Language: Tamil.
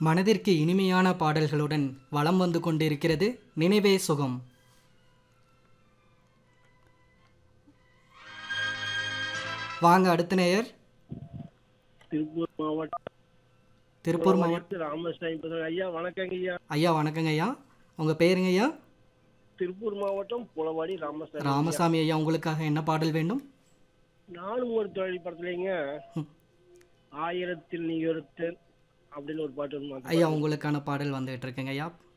மனதிற்கு இனிமையான பாடல்களுடன் வலம் வந்து கொண்டிருக்கிறது நினைவே சுகம் வாங்க அடுத்த நேயர் திருப்பூர் மாவட்டம் திருப்பூர் மாவட்டம் ராமசாமி பேசுறேன். ஐயா வணக்கங்க ஐயா ஐயா வணக்கங்க ஐயா உங்கள் பேருங்க ஐயா திருப்பூர் மாவட்டம் புலவாடி ராமசாமி ராமசாமி ஐயா உங்களுக்காக என்ன பாடல் வேண்டும் நானும் ஒரு தொழில் படத்துலங்க ம். ஆயிரத்தில் நீ ஒருத்தன் அப்படின்னு ஒரு பாட்டு வருமா? ஐயா உங்களுக்கான பாடல் வந்துகிட்டு இருக்குங்க ஐயா